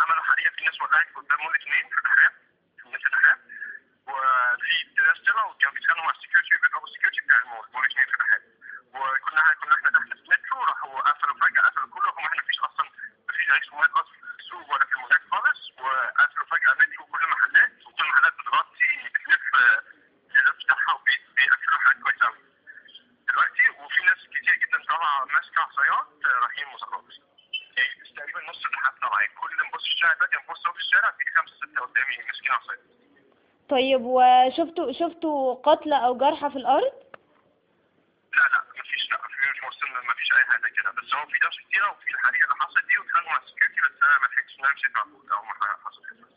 عملوا حريقه في ناس ولعت قدام مول اثنين في الرحاب في مول الرحاب وفي ناس طلعوا كانوا بيتخانقوا مع السكيورتي بيضربوا السكيورتي بتاع المول مول اثنين في الرحاب وكنا كنا احنا تحت في المترو راحوا قفلوا فجاه قفلوا كله هم احنا مفيش اصلا مفيش عيش ميه خالص في السوق ولا في المولات خالص وقفلوا فجاه المترو وكل المحلات وكل المحلات بتغطي بتلف الازاز بتاعها وبيقفلوا حاجه كويس قوي دلوقتي وفي ناس كتير جدا طالعه ماسكه عصايات رايحين مظاهرات يعني تقريبا نص الرحاب طالعه كل اللي نبص في الشارع ده كان نبص في الشارع في خمسه سته قدامي ماسكين عصايات طيب وشفتوا شفتوا قتلى او جرحى في الارض لا لا مفيش لا في مش وصلنا مفيش اي حاجه كده بس هو في ناس كتيره وفي الحريقه اللي حصلت دي واتخانقوا مع السكيورتي بس انا ما لحقتش ان انا امشي على طول او ما حصل